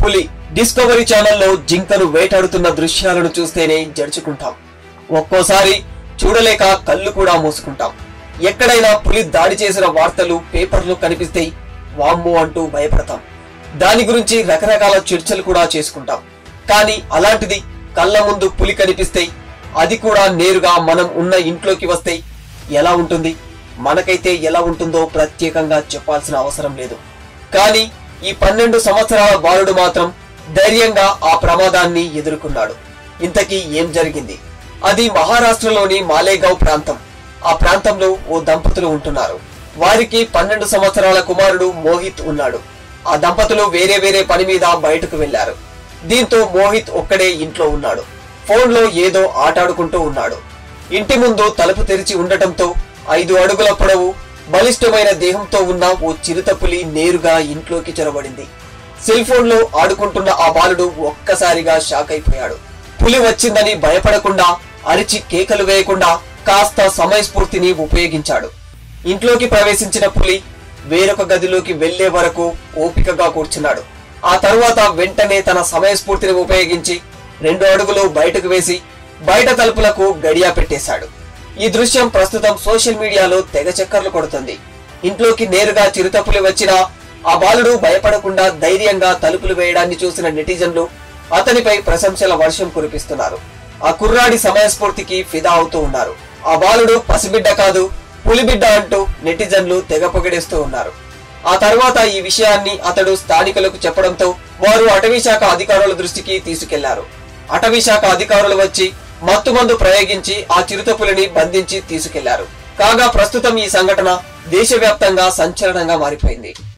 పులి డిస్కవరీ ఛానల్లో జింకను వేటాడుతున్న దృశ్యాలను చూస్తేనే జడుచుకుంటాం ఒక్కోసారి చూడలేక కళ్ళు కూడా మూసుకుంటాం ఎక్కడైనా పులి దాడి చేసిన వార్తలు పేపర్లో కనిపిస్తే వామ్మో అంటూ భయపడతాం దాని గురించి రకరకాల చర్చలు కూడా చేసుకుంటాం కానీ అలాంటిది కళ్ళ ముందు పులి కనిపిస్తే అది కూడా నేరుగా మనం ఉన్న ఇంట్లోకి వస్తే ఎలా ఉంటుంది మనకైతే ఎలా ఉంటుందో ప్రత్యేకంగా చెప్పాల్సిన అవసరం లేదు కానీ ఈ పన్నెండు సంవత్సరాల బాలుడు మాత్రం ధైర్యంగా ఆ ప్రమాదాన్ని ఎదుర్కొన్నాడు ఇంతకీ ఏం జరిగింది అది మహారాష్ట్రలోని మాలేగావ్ ప్రాంతం ఆ ప్రాంతంలో ఓ దంపతులు ఉంటున్నారు వారికి పన్నెండు సంవత్సరాల కుమారుడు మోహిత్ ఉన్నాడు ఆ దంపతులు వేరే వేరే పని మీద బయటకు వెళ్లారు దీంతో మోహిత్ ఒక్కడే ఇంట్లో ఉన్నాడు ఫోన్లో ఏదో ఆటాడుకుంటూ ఉన్నాడు ఇంటి ముందు తలుపు తెరిచి ఉండటంతో ఐదు అడుగుల పొడవు బలిష్టమైన దేహంతో ఉన్న ఓ చిరుతపులి నేరుగా ఇంట్లోకి చొరబడింది సెల్ ఫోన్ లో ఆడుకుంటున్న ఆ బాలుడు ఒక్కసారిగా షాక్ అయిపోయాడు పులి వచ్చిందని భయపడకుండా అరిచి కేకలు వేయకుండా కాస్త సమయస్ఫూర్తిని ఉపయోగించాడు ఇంట్లోకి ప్రవేశించిన పులి వేరొక గదిలోకి వెళ్లే వరకు ఓపికగా కూర్చున్నాడు ఆ తరువాత వెంటనే తన సమయస్ఫూర్తిని ఉపయోగించి రెండు అడుగులు బయటకు వేసి బయట తలుపులకు గడియా పెట్టేశాడు ఈ దృశ్యం ప్రస్తుతం సోషల్ మీడియాలో తెగ చక్కర్లు కొడుతుంది ఇంట్లోకి నేరుగా చిరుతపులి వచ్చినా ఆ బాలుడు భయపడకుండా ధైర్యంగా తలుపులు వేయడాన్ని చూసిన నెటిజన్లు అతనిపై ప్రశంసల వర్షం కురిపిస్తున్నారు ఆ కుర్రాడి సమయస్ఫూర్తికి ఫిదా అవుతూ ఉన్నారు ఆ బాలుడు పసిబిడ్డ కాదు పులిబిడ్డ అంటూ నెటిజన్లు తెగ పొగిడేస్తూ ఉన్నారు ఆ తర్వాత ఈ విషయాన్ని అతడు స్థానికులకు చెప్పడంతో వారు అటవీ శాఖ అధికారుల దృష్టికి తీసుకెళ్లారు అటవీ శాఖ అధికారులు వచ్చి మత్తుమందు ప్రయోగించి ఆ చిరుతపులిని బంధించి తీసుకెళ్లారు కాగా ప్రస్తుతం ఈ సంఘటన దేశవ్యాప్తంగా సంచలనంగా మారిపోయింది